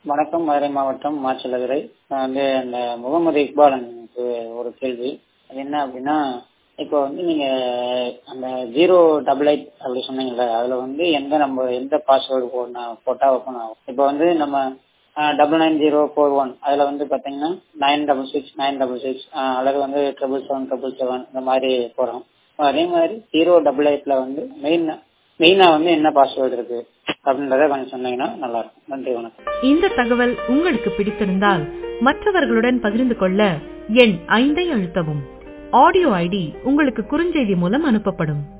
வணக்கம் மதுரை மாவட்டம் மாச்சலதுரை நான் வந்து அந்த முகமது இக்பாலனுக்கு ஒரு கேள்வி அது என்ன அப்படின்னா இப்போ வந்து நீங்க அந்த ஜீரோ டபுள் எயிட் அப்படி சொன்னீங்கல்ல அதுல வந்து எந்த நம்ம எந்த பாஸ்வேர்டு போடனா போட்டா ஓப்பன் ஆகும் இப்போ வந்து நம்ம double nine zero four one அதுல வந்து பாத்தீங்கன்னா nine double six nine double six அல்லது வந்து ட்ரிபிள் செவன் ட்ரிபிள் செவன் இந்த மாதிரி போறோம் அதே மாதிரி ஜீரோ டபுள் எயிட்ல வந்து மெயின் மெயினா வந்து என்ன பாஸ்வேர்டு இருக்கு அப்படின்றத கொஞ்சம் சொன்னீங்கன்னா நல்லா இருக்கும் நன்றி வணக்கம் இந்த தகவல் உங்களுக்கு பிடித்திருந்தால் மற்றவர்களுடன் பகிர்ந்து கொள்ள எண் ஐந்தை அழுத்தவும் ஆடியோ ஐடி உங்களுக்கு குறுஞ்செய்தி மூலம் அனுப்பப்படும்